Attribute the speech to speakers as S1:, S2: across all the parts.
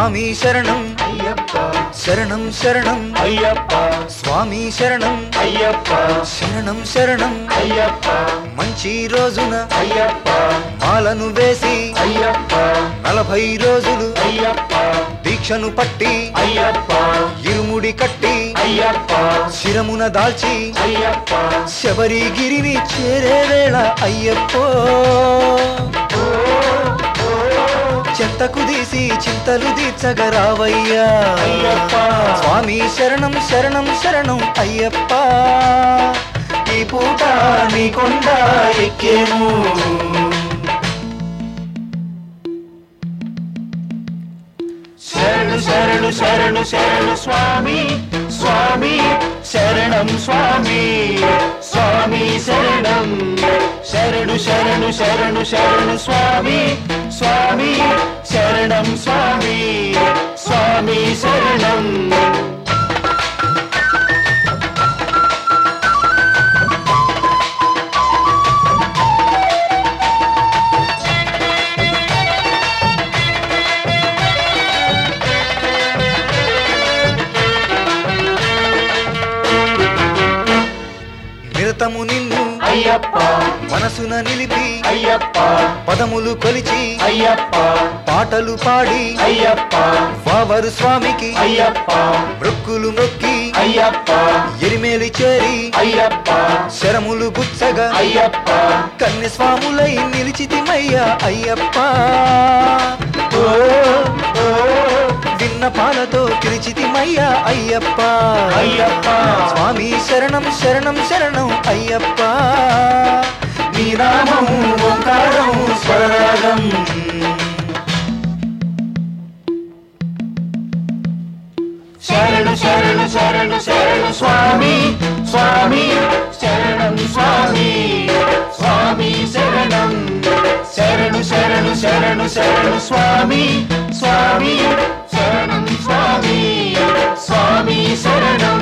S1: స్వామి శరణం
S2: అయ్యప్ప
S1: శరణం శరణం
S2: అయ్యప్ప
S1: స్వామి శరణం
S2: అయ్యప్ప
S1: శరణం శరణం
S2: అయ్యప్ప
S1: మంచి రోజున
S2: అయ్యప్ప
S1: మాలను వేసి
S2: అయ్యప్ప
S1: నలభై రోజులు
S2: అయ్యప్ప
S1: దీక్షను పట్టి
S2: అయ్యప్ప
S1: ఇరుముడి కట్టి
S2: అయ్యప్ప
S1: శిరమున దాల్చి
S2: అయ్యప్ప
S1: శబరిగిరిని చేరే వేళ అయ్యప్పో చెంతకు తీసి చింతలు తీర్చగరావయ్యా
S2: అయ్యప్ప.
S1: స్వామి శరణం శరణం శరణం అయ్యప్ప ఈ పూట నీ కొండ ఎక్కేము
S2: శరణు శరణు శరణు శరణు స్వామి స్వామి శరణం స్వామి స్వామి శరణం శరణు శరణు శరణు శరణు స్వామి స్వామి శరణం స్వామి స్వామి శరణం
S1: నిరతము నిన్ను
S2: అయ్యప్ప
S1: మనసున నిలిపి
S2: అయ్యప్ప
S1: పదములు కొలిచి
S2: అయ్యప్ప
S1: పాటలు పాడి
S2: అయ్యప్ప
S1: వావరు స్వామికి
S2: అయ్యప్ప
S1: మృక్కులు మొక్కి
S2: అయ్యప్ప
S1: ఎరిమేలి చేరి
S2: అయ్యప్ప
S1: శరములు గుచ్చగా
S2: అయ్యప్ప
S1: కన్య స్వాములై నిలిచితిమయ్యా అయ్యప్ప
S2: ఓ ఓ
S1: విన్న పాలతో పిలిచితిమయ్యా అయ్యప్ప
S2: అయ్యప్ప
S1: స్వామి శరణం శరణం శరణం అయ్యప్ప నీ నామం ఓంకారం స్వరరాగం
S2: శరణు శరణు శరణు శరణు స్వామి స్వామి శరణం స్వామి స్వామి శరణం శరణు శరణు శరణు శరణు స్వామి స్వామి శరణం స్వామి స్వామి శరణం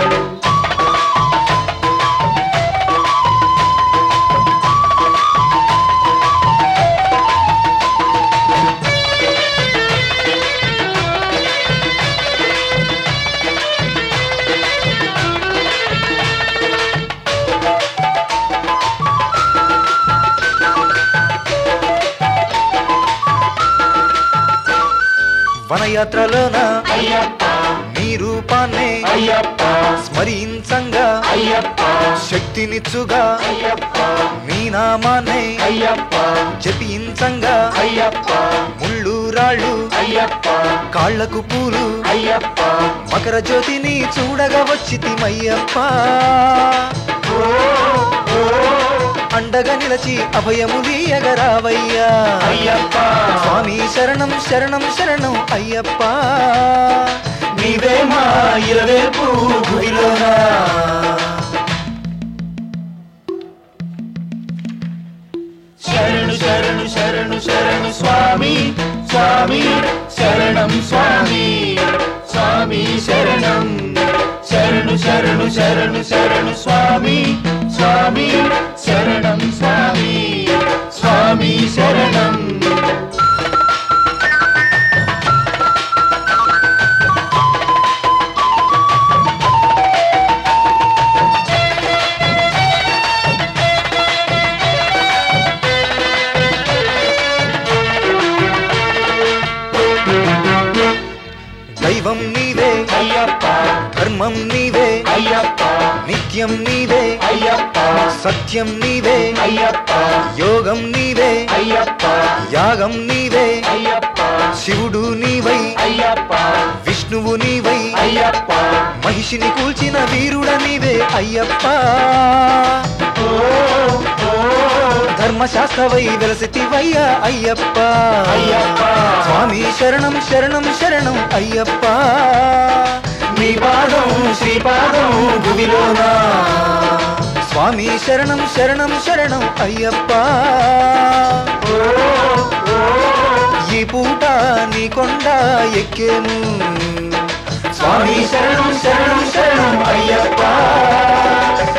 S1: వనయాత్రలోన
S2: అయ్యప్ప
S1: నీ రూపాన్నే
S2: అయ్యప్ప
S1: స్మరించంగా
S2: అయ్యప్ప
S1: శక్తినిచ్చుగా
S2: అయ్యప్ప
S1: నీ నామాన్నే
S2: అయ్యప్ప
S1: జపించంగా
S2: అయ్యప్ప
S1: ముళ్ళు రాళ్ళు
S2: అయ్యప్ప
S1: కాళ్లకు పూలు
S2: అయ్యప్ప
S1: మకర జ్యోతిని చూడగా వచ్చితిమయ్యప్ప అండగా నిలచి అభయములీయగరావయ్యా
S2: అయ్యప్ప
S1: స్వామి శరణం శరణం శరణం అయ్యప్ప
S2: నీవే మా ఇరవేపు గుడిలోనా శరణు శరణు శరణు శరణు స్వామి స్వామి శరణం స్వామి స్వామి శరణం శరణు శరణు శరణు శరణు స్వామి స్వామి శరణం స్వామి స్వామి శరణం
S1: దైవం నీవే
S2: అయ్యప్ప
S1: ధర్మం నీవే
S2: అయ్యప్ప
S1: నిత్యం నీవే
S2: అయ్యప్ప
S1: సత్యం నీవే
S2: అయ్యప్ప
S1: యోగం నీవే
S2: అయ్యప్ప
S1: యాగం నీవే
S2: అయ్యప్ప
S1: శివుడు నీవై
S2: అయ్యప్ప
S1: విష్ణువు నీవై
S2: అయ్యప్ప
S1: మహిషిని కూల్చిన వీరుడ నీవే అయ్యప్ప ధర్మశాస్త్రవై వెలసితివయ్యా అయ్యప్ప
S2: అయ్యప్ప.
S1: స్వామి శరణం శరణం శరణం అయ్యప్ప
S2: నీ పాదం శ్రీపాదం భువిలోనా
S1: స్వామి శరణం శరణం శరణం అయ్యప్ప ఈ పూట నీ కొండ ఎక్కేము
S2: స్వామి శరణం శరణం శరణం అయ్యప్ప